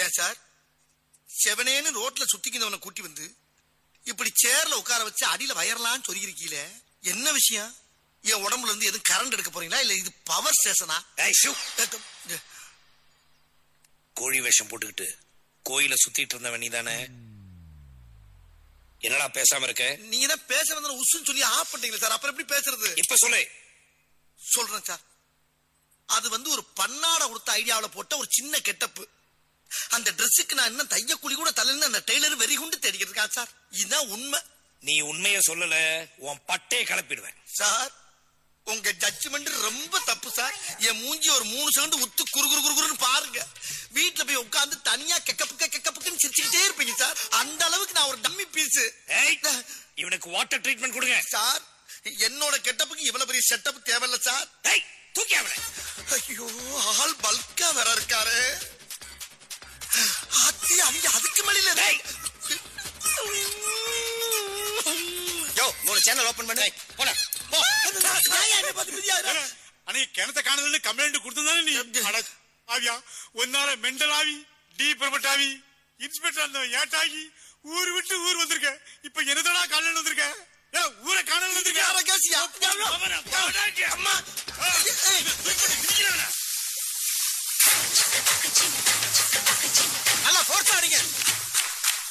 ஏன் சார் செவனேன்னு ரோட்ல சுத்திக்கிந்தவனை கூட்டி வந்து இப்படி சேர்ல உட்கார வச்சு அடியில வயர்லாம் சொருகிருக்கீல என்ன விஷயம் என் உடம்புல இருந்து எதுவும் கரண்ட் எடுக்க போறீங்களா இல்ல இது பவர் ஸ்டேஷனா ஏய், ஷூ. கோழி வேஷம் போட்டுக்கிட்டு கோயில சுத்திட்டு இருந்தவன் நீ தானே என்னடா பேசாம இருக்க நீங்க தான் பேச வந்த உசுன்னு சொல்லி ஆஃப் பண்ணிட்டீங்களா சார் அப்புறம் எப்படி பேசுறது இப்ப சொல்லு சொல்றேன் சார் அது வந்து ஒரு பன்னாட கொடுத்த ஐடியாவுல போட்ட ஒரு சின்ன கெட்டப்பு அந்த ட்ரெஸ்ஸுக்கு நான் இன்னும் தைய குழி கூட தலைன்னு அந்த டெய்லர் வெறி குண்டு தேடிக்கிட்டு இருக்கான் சார் இதுதான் உண்மை நீ உண்மைய சொல்லல உன் பட்டே கலப்பிடுவேன் சார் உங்க ஜட்ஜ்மெண்ட் ரொம்ப தப்பு சார் என் மூஞ்சி ஒரு மூணு செகண்ட் உத்து குறு குறு குறு குறுன்னு பாருங்க வீட்டுல போய் உட்கார்ந்து தனியா கெக்கப்புக்க கெக்கப்புக்குன்னு சிரிச்சுக்கிட்டே இருப்பீங்க சார் அந்த அளவுக்கு நான் ஒரு டம்மி பீஸ் ஏய், இவனுக்கு வாட்டர் ட்ரீட்மெண்ட் கொடுங்க சார் என்னோட கெட்டப்புக்கு இவ்வளவு பெரிய செட்டப் தேவையில்ல சார் ஏய், தூக்கி அவனை ஐயோ ஆள் பல்கா வேற இருக்காரு ஆத்தி அவங்க அதுக்கு மேல டேய். யோ ஒரு சேனல் ஓபன் பண்ணு போடா போ அன்னைக்கு கிணத்த காணதுன்னு கம்ப்ளைண்ட் கொடுத்ததானே நீ அட ஆவியா ஒன்னால மெண்டல் ஆவி டி பிரபட் ஆவி இன்ஸ்பெக்டர் அந்த ஏட்டாகி ஊர் விட்டு ஊர் வந்திருக்க இப்ப என்னதடா காலையில் வந்திருக்க ஏ, ஊரை காணல வந்திருக்க யார கேசியா அவனை, அவனாச்சு, அம்மா நல்லா போர்ஸ் அடிங்க